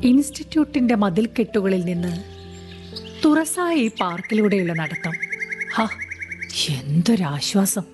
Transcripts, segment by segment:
ഇൻസ്റ്റിറ്റ്യൂട്ടിന്റെ മതിൽക്കെട്ടുകളിൽ നിന്ന് തുറസായ ഈ പാർക്കിലൂടെയുള്ള നടത്തം ഹാ എന്തൊരാശ്വാസം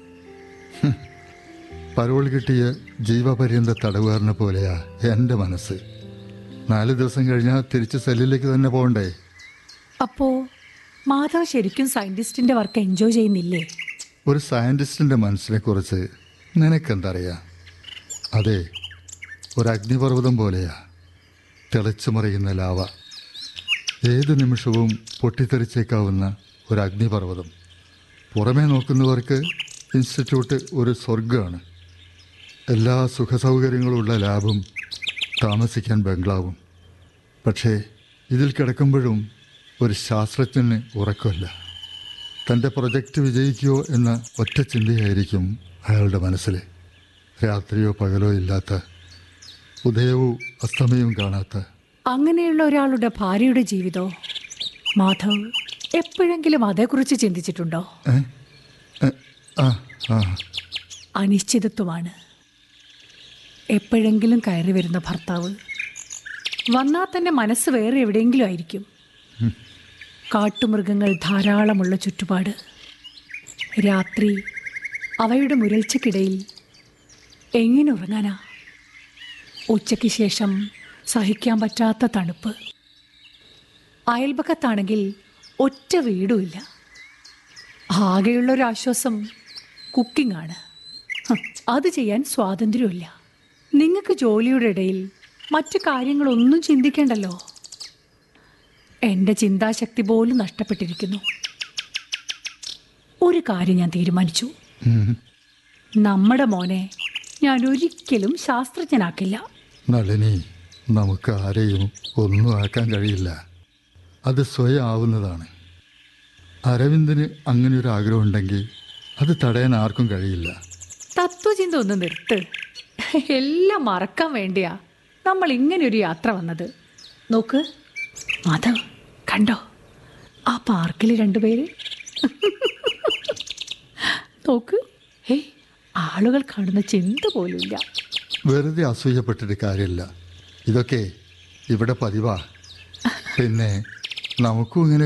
പരോൾ കിട്ടിയ ജീവപര്യന്ത തടവുകാരനെ പോലെയാ എൻ്റെ മനസ്സ് നാല് ദിവസം കഴിഞ്ഞാൽ തിരിച്ച് സെല്ലിലേക്ക് തന്നെ പോകണ്ടേ അപ്പോ മാധവ് ശരിക്കും സയന്റിസ്റ്റിന്റെ വർക്ക് എൻജോയ് ചെയ്യുന്നില്ലേ ഒരു സയൻറ്റിസ്റ്റിൻ്റെ മനസ്സിനെക്കുറിച്ച് നിനക്കെന്തറിയാം അതെ ഒരു അഗ്നിപർവ്വതം പോലെയാ തിളച്ചു മറിയുന്ന ലാവ ഏത് നിമിഷവും പൊട്ടിത്തെറിച്ചേക്കാവുന്ന ഒരു അഗ്നിപർവ്വതം പുറമേ നോക്കുന്നവർക്ക് ഇൻസ്റ്റിറ്റ്യൂട്ട് ഒരു സ്വർഗമാണ് എല്ലാ സുഖസൗകര്യങ്ങളുള്ള ലാബും താമസിക്കാൻ ബംഗ്ലാവും പക്ഷേ ഇതിൽ കിടക്കുമ്പോഴും ഒരു ശാസ്ത്രജ്ഞന് ഉറക്കമില്ല തൻ്റെ പ്രൊജക്റ്റ് വിജയിക്കുമോ എന്ന ഒറ്റ ചിന്തയായിരിക്കും അയാളുടെ മനസ്സിൽ രാത്രിയോ പകലോ ഇല്ലാത്ത ഉദയവും അസ്തമയവും കാണാത്ത അങ്ങനെയുള്ള ഒരാളുടെ ഭാര്യയുടെ ജീവിതോ മാധവ് എപ്പോഴെങ്കിലും അതേക്കുറിച്ച് ചിന്തിച്ചിട്ടുണ്ടോ ഏ? ഏ? ആ ആ അനിശ്ചിതത്വമാണ് എപ്പോഴെങ്കിലും കയറി വരുന്ന ഭർത്താവ് വന്നാൽ തന്നെ മനസ്സ് വേറെ എവിടെയെങ്കിലും ആയിരിക്കും കാട്ടുമൃഗങ്ങൾ ധാരാളമുള്ള ചുറ്റുപാട് രാത്രി അവയുടെ മുരൾച്ചക്കിടയിൽ എങ്ങനെ ഉറങ്ങാനാ ഉച്ചയ്ക്ക് ശേഷം സഹിക്കാൻ പറ്റാത്ത തണുപ്പ് അയൽപക്കത്താണെങ്കിൽ ഒറ്റ വീടുമില്ല ആകെയുള്ള ഒരു ആശ്വാസം കുക്കിംഗ് ആണ് ഹ്, അത് ചെയ്യാൻ സ്വാതന്ത്ര്യമില്ല നിങ്ങൾക്ക് ജോലിയുടെ ഇടയിൽ മറ്റു കാര്യങ്ങളൊന്നും ചിന്തിക്കേണ്ടല്ലോ എൻ്റെ ചിന്താശക്തി പോലും നഷ്ടപ്പെട്ടിരിക്കുന്നു ഒരു കാര്യം ഞാൻ തീരുമാനിച്ചു ഉം. നമ്മുടെ മോനെ ഞാൻ ഒരിക്കലും ശാസ്ത്രജ്ഞനാക്കില്ല നളിനി നമുക്ക് ആരെയും ഒന്നും ആക്കാൻ കഴിയില്ല അത് സ്വയം ആവുന്നതാണ് അരവിന്ദന് അങ്ങനെ ഒരു ആഗ്രഹം ഉണ്ടെങ്കിൽ അത് തടയാൻ ആർക്കും കഴിയില്ല തത്വചിന്ത ഒന്ന് നിർത്ത് എല്ലാം മറക്കാൻ വേണ്ടിയാ നമ്മൾ ഇങ്ങനെ ഒരു യാത്ര വന്നത് നോക്ക് മാധവ് കണ്ടോ ആ പാർക്കിൽ രണ്ടുപേര് നോക്ക് ഏയ് ആളുകൾ കാണുന്ന ചിന്ത പോലുമില്ല വെറുതെ അസൂയപ്പെട്ടിട്ട് കാര്യമില്ല ഇതൊക്കെ ഇവിടെ പതിവാ പിന്നെ നമുക്കും ഇങ്ങനെ